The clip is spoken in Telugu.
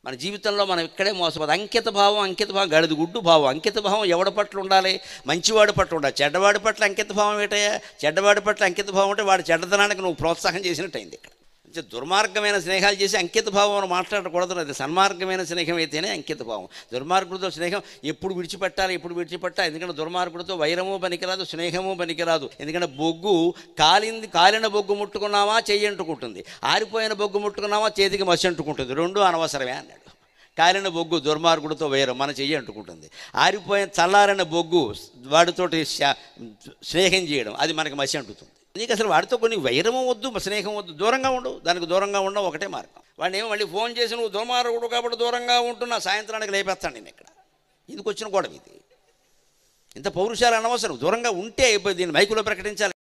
మన జీవితంలో మనం ఇక్కడే మోసపోదు అంకిత భావం అంకిత భావం గడిది గుడ్డు భావం అంకిత భావం ఎవడి పట్ల ఉండాలి మంచివాడి పట్ల ఉండాలి చెడ్డవాడి పట్ల అంకిత భావం ఏంటయ్యా చెడ్డవాడి పట్ల అంకిత భావం అంటే వాడి చెడ్డతనానికి నువ్వు ప్రోత్సాహం చేసినట్టు అయింది ఇక్కడ అంటే దుర్మార్గమైన స్నేహాలు చేసి అంకిత భావం అని మాట్లాడకూడదు అది సన్మార్గమైన స్నేహం అయితేనే అంకిత భావం దుర్మార్గుడితో స్నేహం ఎప్పుడు విడిచిపెట్టాలి ఎప్పుడు విడిచిపెట్టాలి ఎందుకంటే దుర్మార్గుడితో వైరము పనికిరాదు స్నేహము పనికిరాదు ఎందుకంటే బొగ్గు కాలింది కాలిన బొగ్గు ముట్టుకున్నామా చెయ్యి అంటుకుంటుంది ఆరిపోయిన బొగ్గు ముట్టుకున్నామా చేతికి మసి అంటుకుంటుంది రెండు అనవసరమే అన్నాడు కాలిన బొగ్గు దుర్మార్గుడితో వేరు మన చెయ్యి అంటుకుంటుంది ఆరిపోయిన చల్లారిన బొగ్గు వాడితోటి శా- స్నేహం చేయడం అది మనకి మసి అంటుతుంది నీకు అసలు వాడితో కొన్ని వైరము వద్దు స్నేహం వద్దు దూరంగా ఉండు దానికి దూరంగా ఉండడం ఒకటే మార్గం వాడిని ఏమో మళ్ళీ ఫోన్ చేసి నువ్వు దుర్మార్గుడు కాబట్టి దూరంగా ఉంటున్నా సాయంత్రానికి లేపేస్తాను నేను ఇక్కడ ఎందుకు వచ్చిన గొడవ ఇది ఇంత పౌరుషాలు అనవసరం దూరంగా ఉంటే అయిపోయి దీన్ని మైకులో ప్రకటించాలి